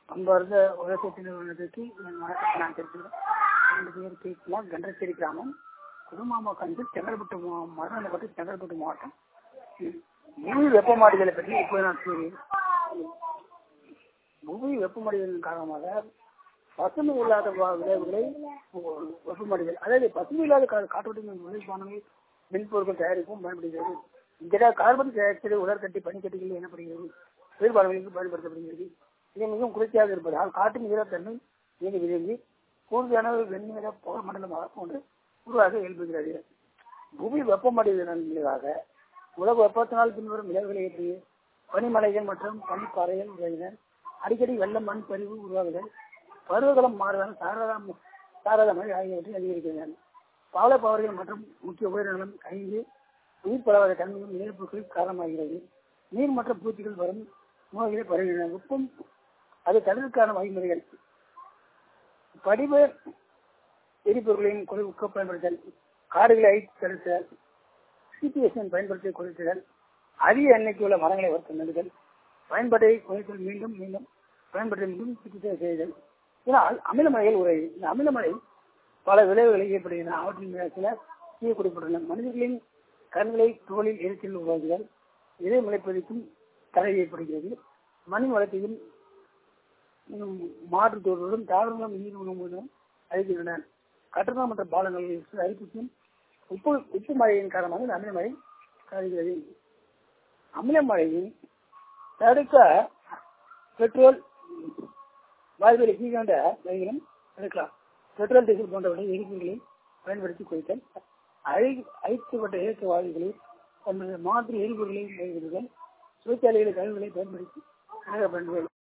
அன்பார்ந்த உலகத்தை நிறுவனத்துக்கு என் வணக்கத்தை நான் தெரிவிக்கிறேன் ரெண்டு பேர் கேட்கலாம் கண்டச்சேரி கிராமம் குருமாமா கண்டு செங்கல்பட்டு மருதநகர் செங்கல்பட்டு மாவட்டம் புவி வெப்பமாடிகளை பற்றி இப்போ நான் கூறுகிறேன் புவி வெப்பமடைதலின் காரணமாக பசுமை இல்லாத வ- விளைவுகளை ஒ- வெப்பமடைதல் அதாவது பசுமை இல்லாத கா- காற்றோட்டத்தின் விளைவானவை மின்பொருட்கள் தயாரிப்பும் பயன்படுகிறது இந்த கார்பன் டை ஆக்சைடு உலர்கட்டி பனிக்கட்டிகள் எனப்படுகிறது குளிர்பானங்களுக்கு பயன்படுத்தப்படுகிறது இது மிகவும் குளிர்ச்சியாக இருப்பதால் காற்றின் ஈரத்தன்மை நீங்கி விழுங்கி கூடுதலான வெண்ணிற புகை மண்டலமாக போன்று உருவாக எழுப்புகிறது புவி வெப்பமடைவதன் விளைவாக உலக வெப்பத்தினால் பின்வரும் விளைவுகளை ஏற்றி பனிமலைகள் மற்றும் பனிப்பாறைகள் உருவாகின அடிக்கடி வெள்ளம் மண் சரிவு உருவாகுதல் பருவகாலம் மாறுதல் சாரதா சாரதா மழை ஆகியவற்றை அதிகரிக்கின்றன பாவலப்பாவர்கள் மற்றும் முக்கிய உயிரினங்களும் ஐந்து உயிர் பரவாத தன்மையும் இழப்புகள் காரணமாகிறது நீர் மற்றும் பூச்சிகள் வரும் நோய்களை பரவுகின்றன உப்பும் அது தடுப்புக்கான வழிமுறைகள் படிவ எரிபொருட்களின் குறைவுக்கு பயன்படுத்தல் காடுகளை அழித்து தடுத்தல் சிபிஎஸ்என் பயன்படுத்தி குறைத்தல் அதிக எண்ணிக்கையுள்ள மரங்களை வளர்த்து நடுதல் பயன்பாட்டை குறைத்தல் மீண்டும் மீண்டும் பயன்படுத்த மீண்டும் சுற்றுச்சூழல் செய்தல் இதனால் அமிலமழைகள் உரையுது இந்த அமிலமழை பல விளைவுகளை ஏற்படுகின்றன அவற்றின் சில கீழே குறிப்பிட்டுள்ளன மனிதர்களின் கண்களை தோலில் எரிச்சல் உருவாக்குதல் இதய முளைப்பதற்கும் தடை ஏற்படுகிறது மண் வளத்தையும் இன்னும் மாற்று தோற்றுடன் தாவரங்களும் நீர் உணவுகளும் அழிக்கின்றன கட்டணம் மற்றும் பாலங்கள் அரிப்புக்கும் உப்பு உப்பு மழையின் காரணமாக இந்த அமிலமழை கருகிறது அமிலமழையை தடுக்க பெட்ரோல் வாயுகளை கீழ்கண்ட வகைகளும் எடுக்கலாம் பெட்ரோல் டீசல் போன்றவற்றை எரிப்புகளை பயன்படுத்தி குறைத்தல் அழி அழிக்கப்பட்ட இயற்கை வாயுகளை போன்ற மாற்று எரிபொருளை கைவிடுதல் தொழிற்சாலைகளை கழிவுகளை பயன்படுத்தி பயன்படுத்துதல்